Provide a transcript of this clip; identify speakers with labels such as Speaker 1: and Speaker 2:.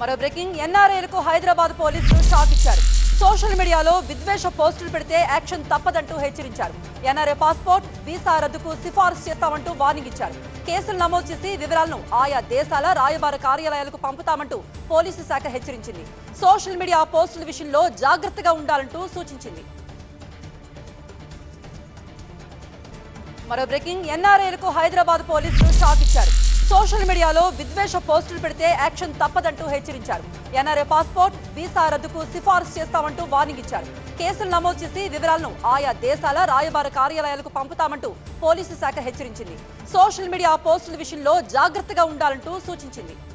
Speaker 1: మరో బ్రేకింగ్ ఎన్ఆర్ఐలకు హైదరాబాద్ పోలీసులు షాక్ ఇచ్చారు సోషల్ మీడియాలో విద్వేష పోస్టులు పెడితే యాక్షన్ తప్పదంటూ హెచ్చరించారు ఎన్ఆర్ఐ పాస్పోర్ట్ వీసా రద్దుకు సిఫారసు చేస్తామంటూ వార్నింగ్ ఇచ్చారు కేసులు నమోదు చేసి వివరాలను ఆయా దేశాల రాయబార కార్యాలయాలకు పంపుతామంటూ పోలీసు శాఖ హెచ్చరించింది సోషల్ మీడియా పోస్టుల విషయంలో జాగ్రత్తగా ఉండాలంటూ సూచించింది మరో బ్రేకింగ్ ఎన్ఆర్ఐలకు హైదరాబాద్ పోలీసులు షాక్ ఇచ్చారు సోషల్ మీడియాలో విద్వేష పోస్టులు పెడితే యాక్షన్ తప్పదంటూ హెచ్చరించారు ఎన్ఆర్ఐ పాస్పోర్ట్ వీసా రద్దుకు సిఫారసు చేస్తామంటూ వార్నింగ్ ఇచ్చారు కేసులు నమోదు చేసి వివరాలను ఆయా దేశాల రాయబార కార్యాలయాలకు పంపుతామంటూ పోలీసు శాఖ హెచ్చరించింది సోషల్ మీడియా పోస్టుల విషయంలో జాగ్రత్తగా ఉండాలంటూ సూచించింది